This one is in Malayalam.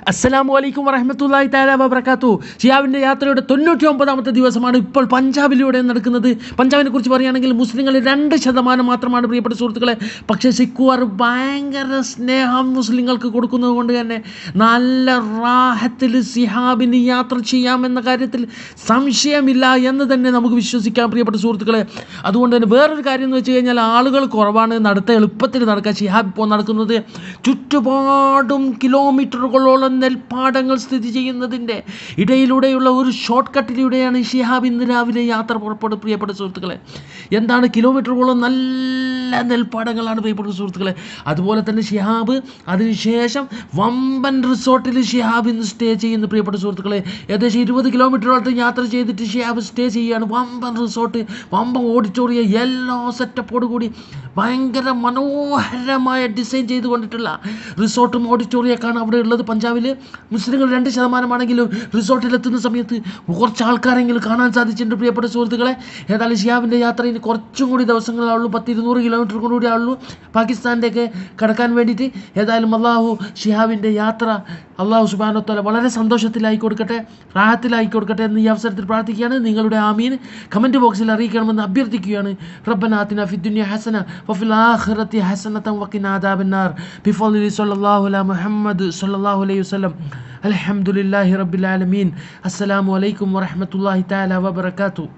അസ്സലാമു അലൈക്കും വറഹമത്തല്ലാഹി താല വബർക്കാത്തു ഷിയാബിൻ്റെ യാത്രയുടെ തൊണ്ണൂറ്റി ഒമ്പതാമത്തെ ദിവസമാണ് ഇപ്പോൾ പഞ്ചാബിലൂടെ നടക്കുന്നത് പഞ്ചാബിനെ കുറിച്ച് പറയുകയാണെങ്കിൽ മുസ്ലിങ്ങൾ രണ്ട് ശതമാനം മാത്രമാണ് പ്രിയപ്പെട്ട സുഹൃത്തുക്കളെ പക്ഷേ സിക്കുകാർ ഭയങ്കര സ്നേഹം മുസ്ലിങ്ങൾക്ക് കൊടുക്കുന്നത് കൊണ്ട് തന്നെ നല്ല റാഹത്തിൽ സിഹാബിന് യാത്ര ചെയ്യാമെന്ന കാര്യത്തിൽ സംശയമില്ല എന്ന് തന്നെ നമുക്ക് വിശ്വസിക്കാം പ്രിയപ്പെട്ട സുഹൃത്തുക്കളെ അതുകൊണ്ട് തന്നെ വേറൊരു കാര്യം എന്ന് വെച്ച് കഴിഞ്ഞാൽ ആളുകൾ കുറവാണ് നടത്ത എളുപ്പത്തിൽ നടക്കാൻ ഷിഹാബ് ഇപ്പോൾ നടക്കുന്നത് ചുറ്റുപാടും കിലോമീറ്ററുകളോളം നെൽപ്പാടങ്ങൾ സ്ഥിതി ചെയ്യുന്നതിൻ്റെ ഇടയിലൂടെയുള്ള ഒരു ഷോർട്ട് കട്ടിലൂടെയാണ് ഷിഹാബ് ഇന്ന് രാവിലെ യാത്ര പുറപ്പെടും പ്രിയപ്പെട്ട സുഹൃത്തുക്കളെ എന്താണ് കിലോമീറ്ററുകളോളം നല്ല നെൽപ്പാടങ്ങളാണ് പ്രിയപ്പെട്ട സുഹൃത്തുക്കളെ അതുപോലെ തന്നെ ഷിഹാബ് അതിനുശേഷം വമ്പൻ റിസോർട്ടിൽ ഷിഹാബ് ഇന്ന് സ്റ്റേ ചെയ്യുന്നു പ്രിയപ്പെട്ട സുഹൃത്തുക്കളെ ഏകദേശം ഇരുപത് കിലോമീറ്ററോളം യാത്ര ചെയ്തിട്ട് ഷിഹാബ് സ്റ്റേ ചെയ്യുകയാണ് വമ്പൻ റിസോർട്ട് വമ്പൻ ഓഡിറ്റോറിയം എല്ലാ സെറ്റപ്പോട് കൂടി ഭയങ്കര മനോഹരമായ ഡിസൈൻ ചെയ്ത് കൊണ്ടിട്ടുള്ള റിസോർട്ടും ഓഡിറ്റോറിയൊക്കെയാണ് അവിടെ ഉള്ളത് പഞ്ചാബിൽ മുസ്ലിങ്ങൾ രണ്ട് ശതമാനമാണെങ്കിലും റിസോർട്ടിലെത്തുന്ന സമയത്ത് കുറച്ച് ആൾക്കാരെങ്കിലും കാണാൻ സാധിച്ചിട്ടുണ്ട് പ്രിയപ്പെട്ട സുഹൃത്തുക്കളെ ഏതായാലും ഷിയാബിൻ്റെ യാത്ര ഇനി കുറച്ചും കൂടി ദിവസങ്ങളാവുള്ളൂ പത്ത് ഇരുന്നൂറ് കിലോമീറ്റർ കൂടി ആവുള്ളൂ പാകിസ്ഥാനിലേക്ക് കടക്കാൻ വേണ്ടിയിട്ട് ഏതായാലും അള്ളാഹു ഷിഹാബിൻ്റെ യാത്ര അള്ളാഹു സുബാനോത്തല വളരെ സന്തോഷത്തിലായി കൊടുക്കട്ടെ റാഹത്തിലായി കൊടുക്കട്ടെ എന്ന് ഈ അവസരത്തിൽ പ്രാർത്ഥിക്കുകയാണ് നിങ്ങളുടെ ആമീൻ കമൻറ്റ് ബോക്സിൽ അറിയിക്കണമെന്ന് അഭ്യർത്ഥിക്കുകയാണ് റബ്ബന ആതിന ഫി ദുനിയ ഹസന വഫിൽ ആഖിറതി ഹസനതൻ വഖിന അദാബന്നാർ ബിഫضل സല്ലല്ലാഹു അലാ മുഹമ്മദ് സല്ലല്ലാഹു അലൈഹി വസല്ലം അൽഹംദുലില്ലാഹി റബ്ബിൽ ആലമീൻ അസ്സലാമു അലൈക്കും വറഹ്മത്തുള്ളാഹി തആല വബറകാതുഹു